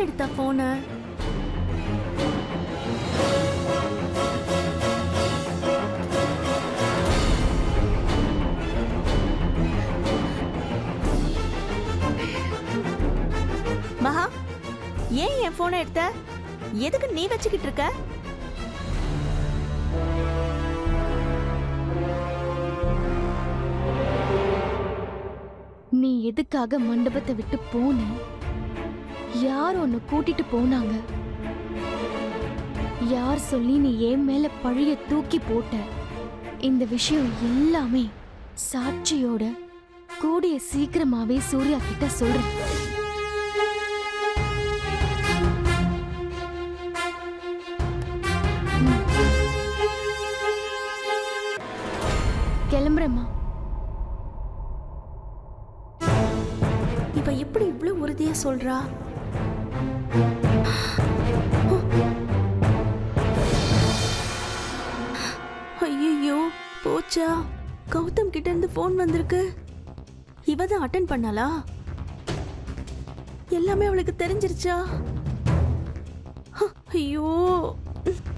எடுத்தா போன மகா ஏன் என் போனை எடுத்த எதுக்கு நீ வச்சுக்கிட்டு இருக்க நீ எதுக்காக மண்டபத்தை விட்டு போன யார் உன்னை கூட்டிட்டு போனாங்க யார் சொல்லி நீ என் மேல பழிய தூக்கி போட்ட இந்த விஷயம் எல்லாமே சாட்சியோட கூடிய சீக்கிரமாவே சூர்யா கிட்ட சொல்றேன் ம். கிளம்புறேம்மா இவ எப்படி இவ்வளவு உறுதியா சொல்றா ஐயோ போச்சா கௌதம் கிட்ட இருந்து போன் வந்திருக்கு இவ தான் அட்டன் பண்ணாளா எல்லாமே அவளுக்கு தெரிஞ்சிருச்சா ஐயோ